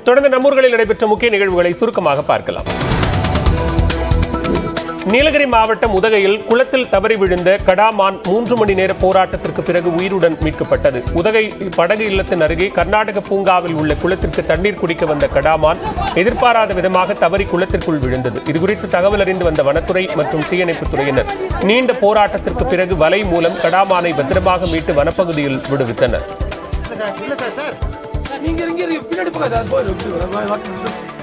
தொடர்ந்து நம்மூர்களில் நடைபெற்ற முக்கிய நிகழ்வுகளை சுருக்கமாக பார்க்கலாம் நீலகிரி மாவட்டம் உதகையில் குளத்தில் தவறி விழுந்த கடாமான் மூன்று மணி நேர போராட்டத்திற்கு பிறகு உயிருடன் மீட்கப்பட்டது உதகை படகு இல்லத்தின் அருகே கர்நாடக பூங்காவில் உள்ள குளத்திற்கு தண்ணீர் குடிக்க வந்த கடாமான் எதிர்பாராத விதமாக தவறி குளத்திற்குள் விழுந்தது இதுகுறித்து தகவல் அறிந்து வந்த வனத்துறை மற்றும் தீயணைப்புத் துறையினர் நீண்ட போராட்டத்திற்கு பிறகு வலை மூலம் கடாமானை பத்திரமாக மீட்டு வனப்பகுதியில் விடுவித்தனர் நீங்க இங்க இருக்கு பின்னாடி போகாத போயிடும்